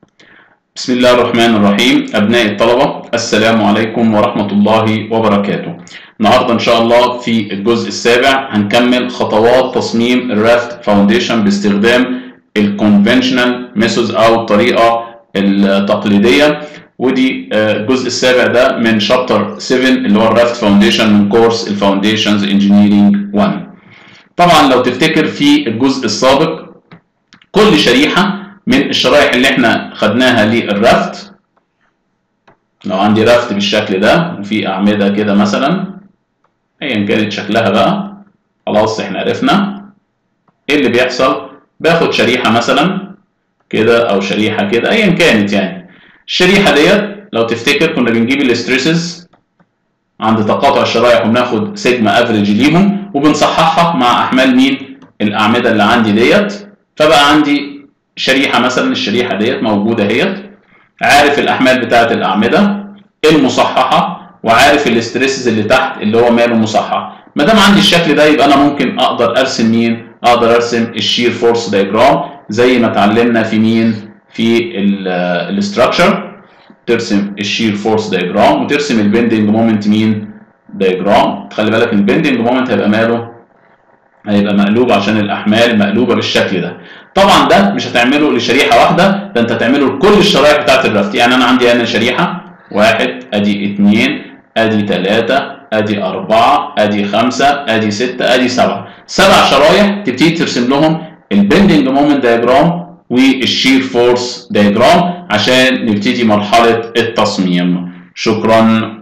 بسم الله الرحمن الرحيم أبناء الطلبة السلام عليكم ورحمة الله وبركاته النهاردة إن شاء الله في الجزء السابع هنكمل خطوات تصميم الرافت فاونديشن باستخدام الكونفنشنال ميثودز أو الطريقة التقليدية ودي الجزء السابع ده من شابتر 7 اللي هو الرافت فاونديشن من كورس الفاونديشنز انجينيرينج 1 طبعا لو تفتكر في الجزء السابق كل شريحة من الشرائح اللي احنا خدناها للرفت لو عندي رفت بالشكل ده وفي أعمدة كده مثلا أيا كانت شكلها بقى خلاص احنا عرفنا ايه اللي بيحصل باخد شريحة مثلا كده أو شريحة كده أيا كانت يعني الشريحة ديت لو تفتكر كنا بنجيب الاستريسز عند تقاطع الشرايح وبناخد سيجما افريج ليهم وبنصححها مع أحمال مين الأعمدة اللي عندي ديت فبقى عندي شريحه مثلا الشريحه ديت موجوده اهيت عارف الاحمال بتاعه الاعمده المصححه وعارف الاستريسز اللي تحت اللي هو ماله مصحح ما دام عندي الشكل ده يبقى انا ممكن اقدر ارسم مين اقدر ارسم الشير فورس دايجرام زي ما اتعلمنا في مين في الاستراكشر ترسم الشير فورس دايجرام وترسم البندنج مومنت مين دايجرام تخلي بالك البندنج مومنت هيبقى ماله هيبقى مقلوب عشان الاحمال مقلوبه بالشكل ده طبعا ده مش هتعمله لشريحه واحده ده انت هتعمله لكل الشرائح بتاعت الرفت يعني انا عندي هنا شريحه واحد ادي اثنين ادي ثلاثه ادي اربعه ادي خمسه ادي سته ادي سبعه سبع شرايح تبتدي ترسم لهم البندنج مومنت دايجرام والشير فورس دايجرام عشان نبتدي مرحله التصميم شكرا